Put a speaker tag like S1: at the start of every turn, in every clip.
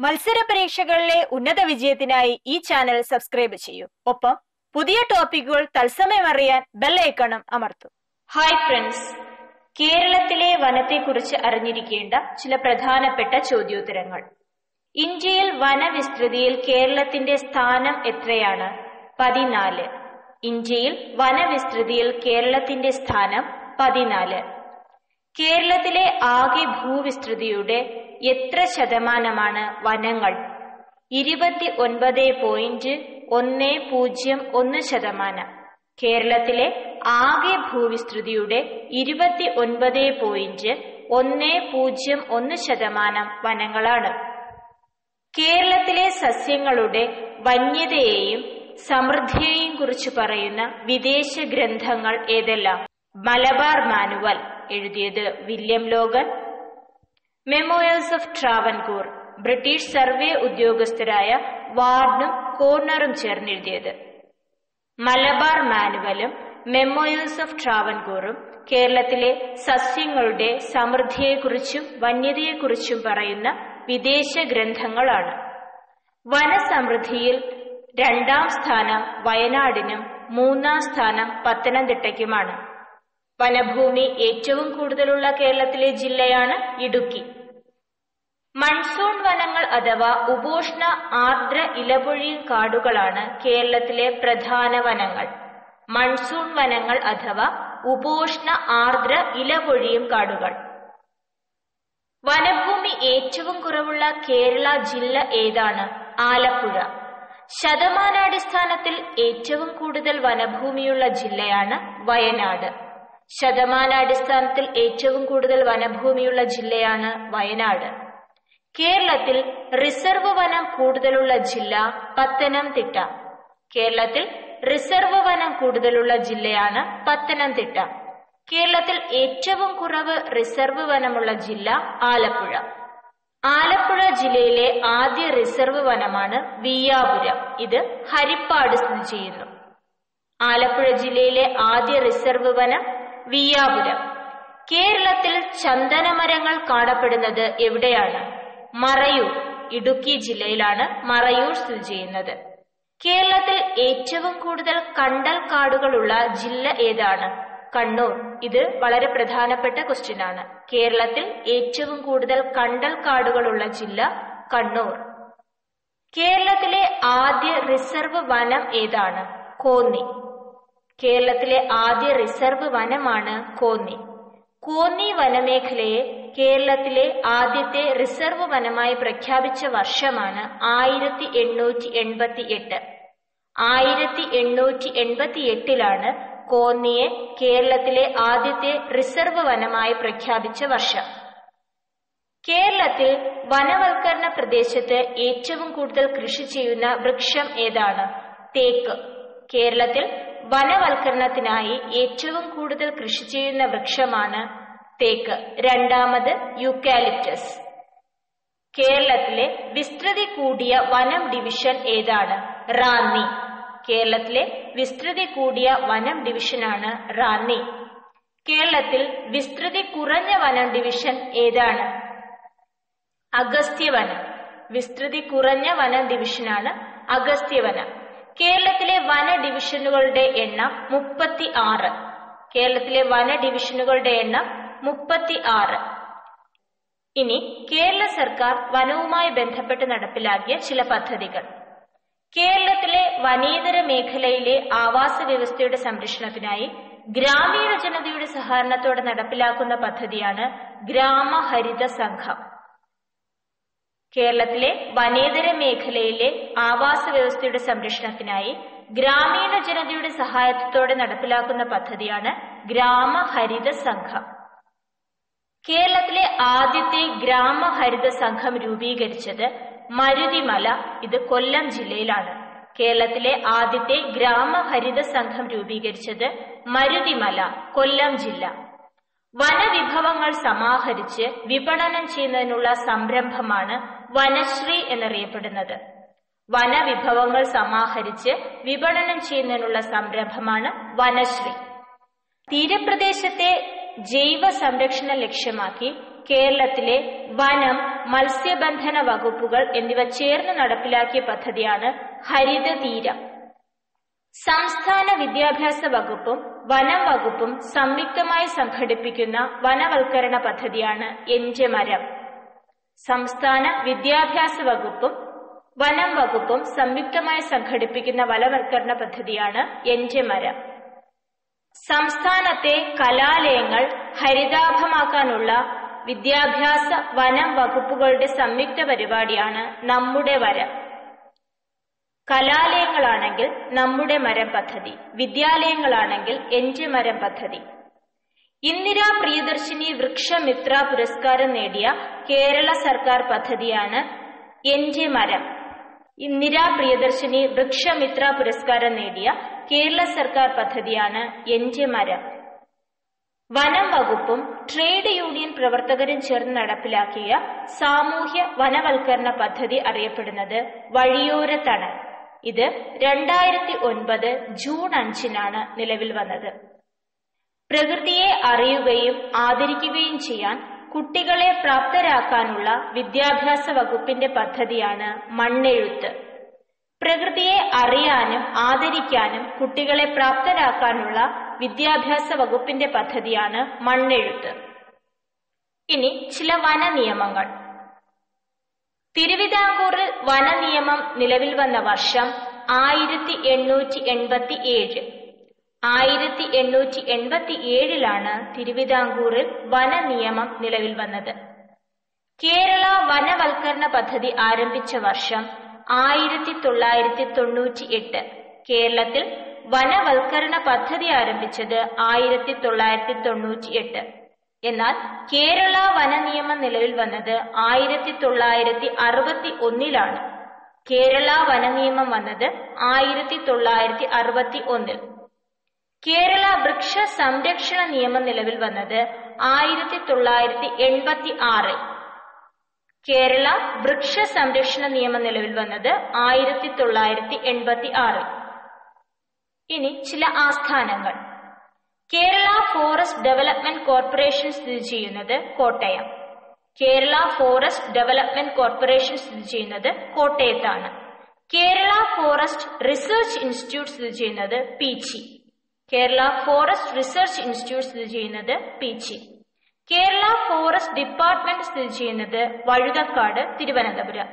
S1: മത്സര പരീക്ഷകളിലെ ഉന്നത വിജയത്തിനായി ഈ ചാനൽ സബ്സ്ക്രൈബ് ചെയ്യൂ ഒപ്പം പുതിയ ടോപ്പിക്കുകൾ തത്സമയം അറിയാൻ ബെല്ലൈക്കണും അമർത്തും ഹായ് ഫ്രണ്ട്സ് കേരളത്തിലെ വനത്തെക്കുറിച്ച് അറിഞ്ഞിരിക്കേണ്ട ചില പ്രധാനപ്പെട്ട ചോദ്യോത്തരങ്ങൾ ഇന്ത്യയിൽ വനവിസ്തൃതിയിൽ കേരളത്തിന്റെ സ്ഥാനം എത്രയാണ് പതിനാല് ഇന്ത്യയിൽ വനവിസ്തൃതിയിൽ കേരളത്തിന്റെ സ്ഥാനം പതിനാല് കേരളത്തിലെ ആകെ ഭൂവിസ്തൃതിയുടെ എത്ര ശതമാനമാണ് വനങ്ങൾ ഇരുപത്തി ഒൻപത് പോയിന്റ് ഒന്ന് പൂജ്യം ഒന്ന് ശതമാനം കേരളത്തിലെ ആകെ ഭൂവിസ്തൃതിയുടെ ഇരുപത്തി ഒൻപത് പോയിന്റ് ഒന്ന് പൂജ്യം ഒന്ന് ശതമാനം വനങ്ങളാണ് കേരളത്തിലെ സസ്യങ്ങളുടെ വന്യതയെയും സമൃദ്ധിയെയും കുറിച്ച് പറയുന്ന വിദേശ ഗ്രന്ഥങ്ങൾ ഏതെല്ലാം മലബാർ മാനുവൽ എഴുതിയത് William Logan memoirs of Travancore British survey ഉദ്യോഗസ്ഥരായ വാർഡും കോർണറും ചേർന്നെഴുതിയത് മലബാർ മാനുവലും മെമ്മോയേഴ്സ് ഓഫ് ട്രാവൻകൂറും കേരളത്തിലെ സസ്യങ്ങളുടെ സമൃദ്ധിയെക്കുറിച്ചും വന്യതയെക്കുറിച്ചും പറയുന്ന വിദേശ ഗ്രന്ഥങ്ങളാണ് വനസമൃദ്ധിയിൽ രണ്ടാം സ്ഥാനം വയനാടിനും മൂന്നാം സ്ഥാനം പത്തനംതിട്ടയ്ക്കുമാണ് വനഭൂമി ഏറ്റവും കൂടുതലുള്ള കേരളത്തിലെ ജില്ലയാണ് ഇടുക്കി മൺസൂൺ വനങ്ങൾ അഥവാ ഉപോഷ്ണ ആർദ്ര ഇലപൊഴിയും കാടുകളാണ് കേരളത്തിലെ പ്രധാന വനങ്ങൾ മൺസൂൺ വനങ്ങൾ അഥവാ ഉപോഷ്ണ ആർദ്ര ഇലപൊഴിയും കാടുകൾ വനഭൂമി ഏറ്റവും കുറവുള്ള കേരള ജില്ല ഏതാണ് ആലപ്പുഴ ശതമാനാടിസ്ഥാനത്തിൽ ഏറ്റവും കൂടുതൽ വനഭൂമിയുള്ള ജില്ലയാണ് വയനാട് ശതമാനാടിസ്ഥാനത്തിൽ ഏറ്റവും കൂടുതൽ വനഭൂമിയുള്ള ജില്ലയാണ് വയനാട് കേരളത്തിൽ റിസർവ് വനം കൂടുതലുള്ള ജില്ല പത്തനംതിട്ട കേരളത്തിൽ റിസർവ് വനം കൂടുതലുള്ള ജില്ലയാണ് പത്തനംതിട്ട കേരളത്തിൽ ഏറ്റവും കുറവ് റിസർവ് വനമുള്ള ജില്ല ആലപ്പുഴ ആലപ്പുഴ ജില്ലയിലെ ആദ്യ റിസർവ് വനമാണ് വിയ്യാപുരം ഇത് ഹരിപ്പാട് സ്ഥിതി ചെയ്യുന്നു ആലപ്പുഴ ജില്ലയിലെ ആദ്യ റിസർവ് വനം വിയ്യാപുരം കേരളത്തിൽ ചന്ദനമരങ്ങൾ കാണപ്പെടുന്നത് എവിടെയാണ് മറയൂർ ഇടുക്കി ജില്ലയിലാണ് മറയൂർ സ്ഥിതി ചെയ്യുന്നത് കേരളത്തിൽ ഏറ്റവും കൂടുതൽ കണ്ടൽ കാടുകളുള്ള ജില്ല ഏതാണ് കണ്ണൂർ ഇത് വളരെ പ്രധാനപ്പെട്ട ക്വസ്റ്റ്യൻ ആണ് കേരളത്തിൽ ഏറ്റവും കൂടുതൽ കണ്ടൽ കാടുകളുള്ള ജില്ല കണ്ണൂർ കേരളത്തിലെ ആദ്യ റിസർവ് വനം ഏതാണ് കോന്നി കേരളത്തിലെ ആദ്യ റിസർവ് വനമാണ് കോന്നി കോന്നി വനമേഖലയെ കേരളത്തിലെ ആദ്യത്തെ റിസർവ് വനമായി പ്രഖ്യാപിച്ച വർഷമാണ് ആയിരത്തി എണ്ണൂറ്റി എൺപത്തി എട്ട് ആയിരത്തി എണ്ണൂറ്റി എൺപത്തി എട്ടിലാണ് കോന്നിയെ കേരളത്തിലെ ആദ്യത്തെ റിസർവ് വനമായി പ്രഖ്യാപിച്ച വർഷം കേരളത്തിൽ വനവൽക്കരണ പ്രദേശത്ത് ഏറ്റവും കൂടുതൽ കൃഷി ചെയ്യുന്ന വൃക്ഷം ഏതാണ് തേക്ക് കേരളത്തിൽ വനവൽക്കരണത്തിനായി ഏറ്റവും കൂടുതൽ കൃഷി ചെയ്യുന്ന വൃക്ഷമാണ് തേക്ക് രണ്ടാമത് യുക്കാലിപ്റ്റസ് കേരളത്തിലെ വിസ്തൃതി കൂടിയ വനം ഡിവിഷൻ ഏതാണ് റാന്നി കേരളത്തിലെ വിസ്തൃതി കൂടിയ വനം ഡിവിഷനാണ് റാന്നി കേരളത്തിൽ വിസ്തൃതി കുറഞ്ഞ വനം ഡിവിഷൻ ഏതാണ് അഗസ്ത്യവനം വിസ്തൃതി കുറഞ്ഞ വനം ഡിവിഷനാണ് അഗസ്ത്യവനം കേരളത്തിലെ വന ഡിവിഷനുകളുടെ എണ്ണം മുപ്പത്തി ആറ് കേരളത്തിലെ വന ഡിവിഷനുകളുടെ എണ്ണം മുപ്പത്തി ആറ് ഇനി കേരള സർക്കാർ വനവുമായി ബന്ധപ്പെട്ട് നടപ്പിലാക്കിയ ചില പദ്ധതികൾ കേരളത്തിലെ വനേതര മേഖലയിലെ ആവാസ വ്യവസ്ഥയുടെ സംരക്ഷണത്തിനായി ഗ്രാമീണ ജനതയുടെ സഹകരണത്തോടെ നടപ്പിലാക്കുന്ന പദ്ധതിയാണ് ഗ്രാമഹരിത സംഘം കേരളത്തിലെ വനേതര മേഖലയിലെ ആവാസ വ്യവസ്ഥയുടെ സംരക്ഷണത്തിനായി ഗ്രാമീണ ജനതയുടെ സഹായത്തോടെ നടപ്പിലാക്കുന്ന പദ്ധതിയാണ് ഗ്രാമഹരിത സംഘം കേരളത്തിലെ ആദ്യത്തെ ഗ്രാമഹരിത സംഘം രൂപീകരിച്ചത് മരുതിമല ഇത് കൊല്ലം ജില്ലയിലാണ് കേരളത്തിലെ ആദ്യത്തെ ഗ്രാമഹരിത സംഘം രൂപീകരിച്ചത് മരുതിമല കൊല്ലം ജില്ല വനവിഭവങ്ങൾ സമാഹരിച്ച് വിപണനം ചെയ്യുന്നതിനുള്ള സംരംഭമാണ് വനശ്രീ എന്നറിയപ്പെടുന്നത് വനവിഭവങ്ങൾ സമാഹരിച്ച് വിപണനം ചെയ്യുന്നതിനുള്ള സംരംഭമാണ് വനശ്രീ തീരപ്രദേശത്തെ ജൈവ സംരക്ഷണം ലക്ഷ്യമാക്കി കേരളത്തിലെ വനം മത്സ്യബന്ധന വകുപ്പുകൾ എന്നിവ ചേർന്ന് നടപ്പിലാക്കിയ പദ്ധതിയാണ് ഹരിത തീരം സംസ്ഥാന വിദ്യാഭ്യാസ വകുപ്പും വനം വകുപ്പും സംയുക്തമായി സംഘടിപ്പിക്കുന്ന വനവൽക്കരണ പദ്ധതിയാണ് എന്റെ മരം സംസ്ഥാന വിദ്യാഭ്യാസ വകുപ്പും വനം വകുപ്പും സംയുക്തമായി സംഘടിപ്പിക്കുന്ന വനവൽക്കരണ പദ്ധതിയാണ് എന്റെ മരം സംസ്ഥാനത്തെ കലാലയങ്ങൾ ഹരിതാഭമാക്കാനുള്ള വിദ്യാഭ്യാസ വനം വകുപ്പുകളുടെ സംയുക്ത പരിപാടിയാണ് നമ്മുടെ വരം കലാലയങ്ങളാണെങ്കിൽ നമ്മുടെ മരം പദ്ധതി വിദ്യാലയങ്ങളാണെങ്കിൽ എന്റെ മരം പദ്ധതി ഇന്ദിരാ പ്രിയദർശിനി വൃക്ഷമിത്ര പുരസ്കാരം നേടിയ കേരള സർക്കാർ പദ്ധതിയാണ് എന്റെ മരം ഇന്ദിരാ പ്രിയദർശിനി വൃക്ഷമിത്ര പുരസ്കാരം നേടിയ കേരള സർക്കാർ പദ്ധതിയാണ് എന്റെ മരം വനം വകുപ്പും ട്രേഡ് യൂണിയൻ പ്രവർത്തകരും ചേർന്ന് നടപ്പിലാക്കിയ സാമൂഹ്യ വനവൽക്കരണ പദ്ധതി അറിയപ്പെടുന്നത് വഴിയോര തണൽ ഇത് രണ്ടായിരത്തി ഒൻപത് ജൂൺ അഞ്ചിനാണ് നിലവിൽ വന്നത് പ്രകൃതിയെ അറിയുകയും ആദരിക്കുകയും ചെയ്യാൻ കുട്ടികളെ പ്രാപ്തരാക്കാനുള്ള വിദ്യാഭ്യാസ വകുപ്പിന്റെ പദ്ധതിയാണ് മണ്ണെഴുത്ത് പ്രകൃതിയെ അറിയാനും ആദരിക്കാനും കുട്ടികളെ പ്രാപ്തരാക്കാനുള്ള വിദ്യാഭ്യാസ വകുപ്പിന്റെ പദ്ധതിയാണ് മണ്ണെഴുത്ത് ഇനി ചില വന നിയമങ്ങൾ തിരുവിതാംകൂറിൽ വന നിയമം നിലവിൽ വന്ന വർഷം ആയിരത്തി എണ്ണൂറ്റി എൺപത്തി ഏഴ് ആയിരത്തി എണ്ണൂറ്റി എൺപത്തി ഏഴിലാണ് തിരുവിതാംകൂറിൽ വന നിയമം നിലവിൽ വന്നത് കേരള വനവൽക്കരണ പദ്ധതി ആരംഭിച്ച വർഷം ആയിരത്തി തൊള്ളായിരത്തി തൊണ്ണൂറ്റി എട്ട് കേരളത്തിൽ വനവൽക്കരണ പദ്ധതി ആരംഭിച്ചത് ആയിരത്തി തൊള്ളായിരത്തി തൊണ്ണൂറ്റി എട്ട് എന്നാൽ കേരള വന നിയമം നിലവിൽ വന്നത് ആയിരത്തി തൊള്ളായിരത്തി അറുപത്തി ഒന്നിലാണ് കേരള വന നിയമം വന്നത് ആയിരത്തി തൊള്ളായിരത്തി അറുപത്തി ഒന്നിൽ കേരള വൃക്ഷ സംരക്ഷണ നിയമം നിലവിൽ വന്നത് ആയിരത്തി തൊള്ളായിരത്തി എൺപത്തി ആറിൽ കേരള വൃക്ഷ സംരക്ഷണ നിയമം നിലവിൽ വന്നത് ആയിരത്തി തൊള്ളായിരത്തി എൺപത്തി ആറിൽ ഇനി ചില ആസ്ഥാനങ്ങൾ കേരള ഫോറസ്റ്റ് ഡെവലപ്മെന്റ് കോർപ്പറേഷൻ സ്ഥിതി ചെയ്യുന്നത് Kottayam Kerala Forest Development Corporation സ്ഥിതി ചെയ്യുന്നത് കോട്ടയത്താണ് കേരള ഫോറസ്റ്റ് റിസർച്ച് ഇൻസ്റ്റിറ്റ്യൂട്ട് സ്ഥിതി ചെയ്യുന്നത് Peechi Kerala Forest Research Institute സ്ഥിതി ചെയ്യുന്നത് പീച്ചി കേരള ഫോറസ്റ്റ് ഡിപ്പാർട്ട്മെന്റ് സ്ഥിതി ചെയ്യുന്നത് വഴുതക്കാട് തിരുവനന്തപുരം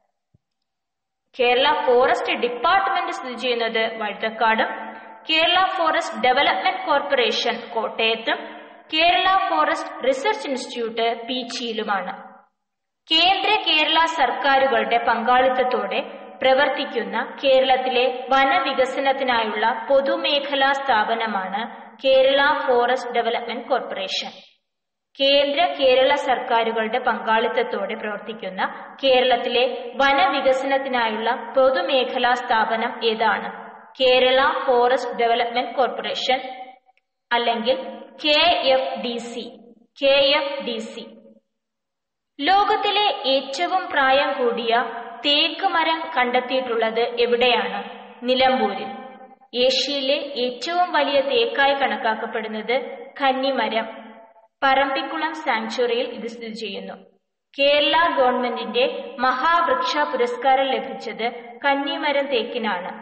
S1: കേരള ഫോറസ്റ്റ് ഡിപ്പാർട്ട്മെന്റ് സ്ഥിതി ചെയ്യുന്നത് വഴുതക്കാടും കേരള ഫോറസ്റ്റ് ഡെവലപ്മെന്റ് കോർപ്പറേഷൻ കോട്ടയത്തും കേരള ഫോറസ്റ്റ് റിസർച്ച് ഇൻസ്റ്റിറ്റ്യൂട്ട് പീച്ചിയിലുമാണ് കേന്ദ്ര കേരള സർക്കാരുകളുടെ പങ്കാളിത്തത്തോടെ പ്രവർത്തിക്കുന്ന കേരളത്തിലെ വനവികസനത്തിനായുള്ള പൊതുമേഖലാ സ്ഥാപനമാണ് കേരള ഫോറസ്റ്റ് ഡെവലപ്മെന്റ് കോർപ്പറേഷൻ കേന്ദ്ര കേരള സർക്കാരുകളുടെ പങ്കാളിത്തത്തോടെ പ്രവർത്തിക്കുന്ന കേരളത്തിലെ വനവികസനത്തിനായുള്ള പൊതുമേഖലാ സ്ഥാപനം ഏതാണ് കേരള ഫോറസ്റ്റ് ഡെവലപ്മെന്റ് കോർപ്പറേഷൻ അല്ലെങ്കിൽ K F D C K F D C ലോകത്തിലെ ഏറ്റവും പ്രായം കൂടിയ തേക്ക് മരം കണ്ടെത്തിയിട്ടുള്ളത് എവിടെയാണ് നിലമ്പൂരിൽ ഏഷ്യയിലെ ഏറ്റവും വലിയ തേക്കായി കണക്കാക്കപ്പെടുന്നത് കന്നിമരം പറമ്പിക്കുളം സാങ്ച്വറിയിൽ ഇത് സ്ഥിതി ചെയ്യുന്നു കേരള ഗവൺമെന്റിന്റെ മഹാവൃക്ഷ പുരസ്കാരം ലഭിച്ചത് കന്നിമരം തേക്കിനാണ്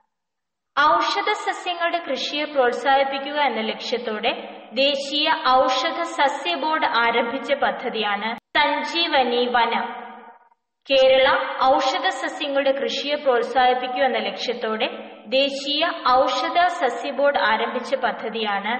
S1: ഔഷധ സസ്യങ്ങളുടെ കൃഷിയെ പ്രോത്സാഹിപ്പിക്കുക എന്ന ലക്ഷ്യത്തോടെ ദേശീയ ഔഷധ സസ്യ ബോർഡ് ആരംഭിച്ച പദ്ധതിയാണ് സഞ്ജീവനി വനം കേരള ഔഷധ സസ്യങ്ങളുടെ കൃഷിയെ പ്രോത്സാഹിപ്പിക്കുക എന്ന ലക്ഷ്യത്തോടെ ദേശീയ ഔഷധ സസ്യ ബോർഡ് ആരംഭിച്ച പദ്ധതിയാണ്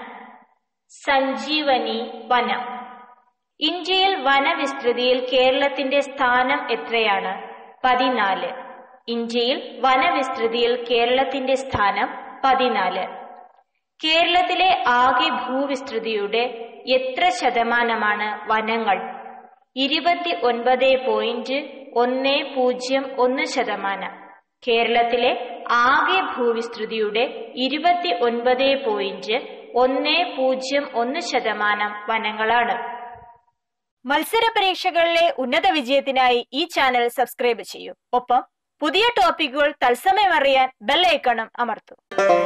S1: സഞ്ജീവനി വനം ഇന്ത്യയിൽ വനവിസ്തൃതിയിൽ കേരളത്തിന്റെ സ്ഥാനം എത്രയാണ് പതിനാല് ഇന്ത്യയിൽ വനവിസ്തൃതിയിൽ കേരളത്തിന്റെ സ്ഥാനം പതിനാല് കേരളത്തിലെ ആകെ ഭൂവിസ്തൃതിയുടെ എത്ര ശതമാനമാണ് വനങ്ങൾ ഇരുപത്തി ഒൻപത് പോയിന്റ് ഒന്ന് പൂജ്യം ഒന്ന് ശതമാനം കേരളത്തിലെ ആകെ ഭൂവിസ്തൃതിയുടെ ഇരുപത്തി ഒൻപത് പോയിന്റ് ഒന്ന് പൂജ്യം ഒന്ന് ശതമാനം വനങ്ങളാണ്
S2: മത്സര പരീക്ഷകളിലെ ഉന്നത വിജയത്തിനായി ഈ ചാനൽ സബ്സ്ക്രൈബ് ചെയ്യൂ ഒപ്പം പുതിയ ടോപ്പിക്കുകൾ തത്സമയം അറിയാൻ ബെല്ലൈക്കണും അമർത്തൂ